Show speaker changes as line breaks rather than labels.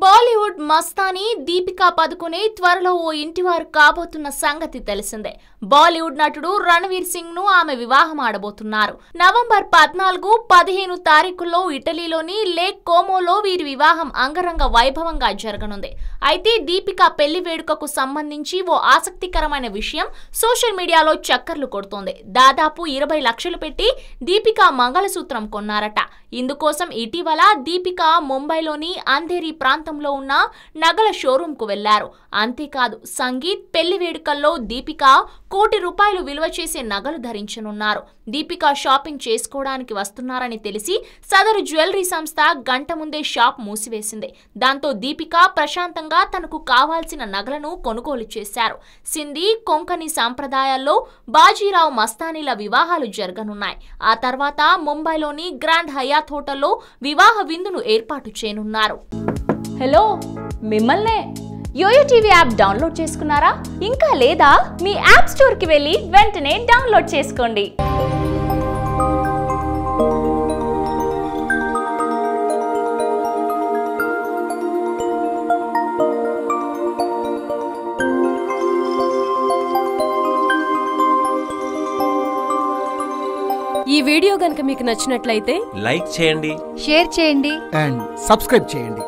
బాలీవుడ్ మస్తాని దీపికా పదుకునే త్వరలో ఓ ఇంటివారు కాబోతున్న సంగతి తెలిసిందే బాలీవుడ్ నటుడు రణవీర్ సింగ్ ను ఆమె వివాహం ఆడబోతున్నారు నవంబర్ పద్నాలుగు పదిహేను తారీఖుల్లో ఇటలీలోని లేక్ కోమోలో వీరి వివాహం అంగరంగ వైభవంగా జరగనుంది అయితే దీపికా పెళ్లి వేడుకకు సంబంధించి ఓ ఆసక్తికరమైన విషయం సోషల్ మీడియాలో చక్కర్లు కొడుతోంది దాదాపు ఇరవై లక్షలు పెట్టి దీపికా మంగళసూత్రం కొన్నారట ఇందుకోసం ఇటీవల దీపిక ముంబైలోని అంధేరి ప్రాంతంలో ఉన్న నగల షోరూంకు వెళ్లారు అంతేకాదు సంగీత్ పెళ్లి వేడుకల్లో దీపిక కోటి రూపాయలు విలువ చేసే నగలు ధరించనున్నారు దీపిక షాపింగ్ చేసుకోవడానికి వస్తున్నారని తెలిసి సదరు జ్యువెలరీ సంస్థ గంట ముందే షాప్ మూసివేసింది దాంతో దీపిక ప్రశాంతంగా తనకు కావాల్సిన నగలను కొనుగోలు చేశారు సింధీ కొంకణి సాంప్రదాయాల్లో బాజీరావు మస్తానీల వివాహాలు జరగనున్నాయి ఆ తర్వాత ముంబైలోని గ్రాండ్ హయాత్ హోటల్లో వివాహ విందును ఏర్పాటు చేయనున్నారు
హలో మిమ్మల్నే యోయో టీవీ యాప్ డౌన్లోడ్ చేసుకున్నారా ఇంకా లేదా మీ యాప్ స్టోర్కి వెళ్ళి వెంటనే డౌన్లోడ్ చేసుకోండి
ఈ వీడియో గనుక మీకు నచ్చినట్లయితే
లైక్ చేయండి
షేర్ చేయండి
అండ్ సబ్స్క్రైబ్ చేయండి